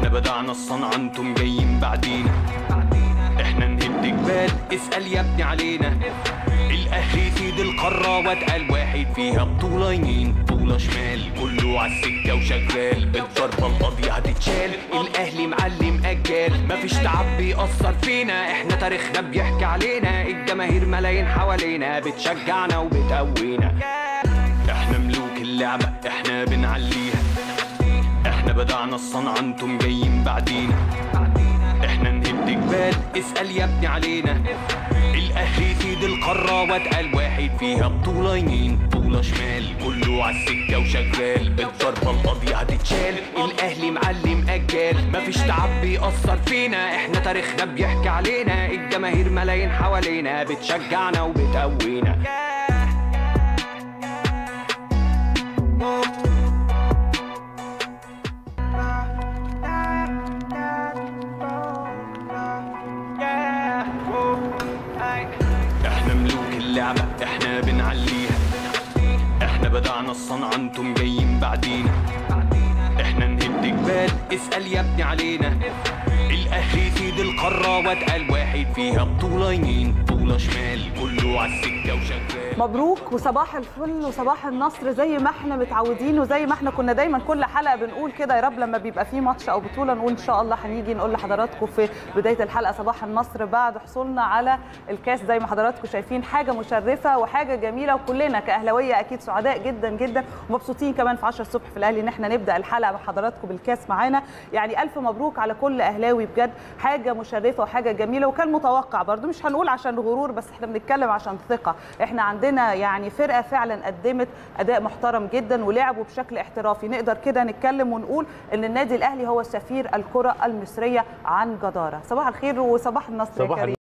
بدعنا الصنعة انتم جايين بعدينا احنا نهد جبال اسأل يا ابني علينا الاهلي سيد القارة واتقل واحد فيها بطولة يمين بطولة شمال كله عالسكة وشغال بالضربة القاضية هتتشال الاهلي معلم اجال مفيش تعب بيأثر فينا احنا تاريخنا بيحكي علينا الجماهير ملايين حوالينا بتشجعنا وبتقوينا احنا ملوك اللعبة احنا بنعليها احنا بدعنا الصنعة انتم جايين بعدينا احنا نهد جبال اسأل يا ابني علينا الاهلي سيد القارة واتقل واحد فيها بطولة يمين بطولة شمال كله عالسكة وشغال بالضربة القاضية هتتشال الاهلي معلم اجال مفيش تعب بيأثر فينا احنا تاريخنا بيحكي علينا الجماهير ملايين حوالينا بتشجعنا وبتقوينا احنا ملوك اللعبة احنا بنعليها احنا بدعنا الصنعة انتم جايين بعدينا احنا نهد جبال اسأل يا ابني علينا الاهلي سيد القارة واتقل واحد فيها بطولة يمين بطولة شمال كله عالسكة وشغال مبروك وصباح الفل وصباح النصر زي ما احنا متعودين وزي ما احنا كنا دايما كل حلقه بنقول كده يا رب لما بيبقى في ماتش او بطوله نقول ان شاء الله هنيجي نقول لحضراتكم في بدايه الحلقه صباح النصر بعد حصولنا على الكاس زي ما حضراتكم شايفين حاجه مشرفه وحاجه جميله وكلنا كاهلاويه اكيد سعداء جدا جدا ومبسوطين كمان في 10 الصبح في الاهلي ان احنا نبدا الحلقه مع حضراتكم بالكاس معانا يعني الف مبروك على كل اهلاوي بجد حاجه مشرفه وحاجه جميله وكان متوقع برضو مش هنقول عشان غرور بس احنا بنتكلم عشان ثقه احنا عندنا يعني فرقه فعلا قدمت اداء محترم جدا ولعبوا بشكل احترافي نقدر كده نتكلم ونقول ان النادي الاهلي هو سفير الكره المصريه عن جداره صباح الخير وصباح النصر يا صباح كريم